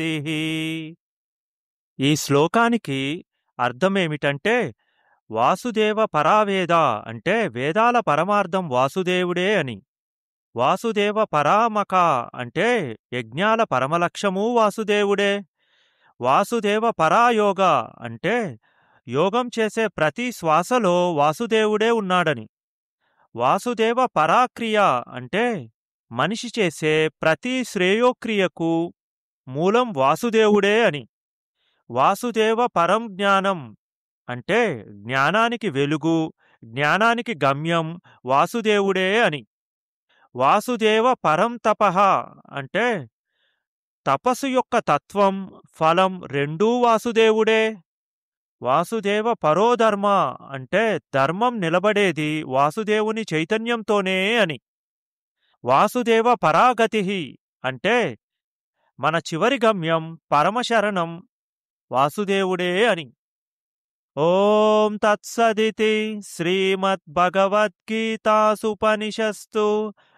గతి ఈ శ్లోకానికి అర్థమేమిటంటే వాసుదేవ పరావేద అంటే వేదాల పరమార్థం వాసుదేవుడే అని వాసుదేవ పరామక అంటే యజ్ఞాల పరమలక్ష్యమూ వాసుదేవుడే వాసుదేవ పరాయోగ అంటే యోగం చేసే ప్రతి శ్వాసలో వాసుదేవుడే ఉన్నాడని వాసుదేవ పరాక్రియ అంటే మనిషి చేసే ప్రతి శ్రేయోక్రియకు మూలం వాసుదేవుడే అని వాసుదేవ పరం జ్ఞానం అంటే జ్ఞానానికి వెలుగు జ్ఞానానికి గమ్యం వాసుదేవుడే అని వాసుదేవ పరం తపః అంటే తపస్సు యొక్క తత్వం ఫలం రెండూ వాసుదేవుడే వాసుదేవ పరోధర్మ అంటే ధర్మం నిలబడేది వాసుదేవుని చైతన్యంతోనే అని వాసుదేవ పరాగతి అంటే మన చివరి గమ్యం పరమశరణం వాసుదేవుడే అని ఓం తత్సదితి శ్రీమద్భగవద్గీతాసుపనిషస్తు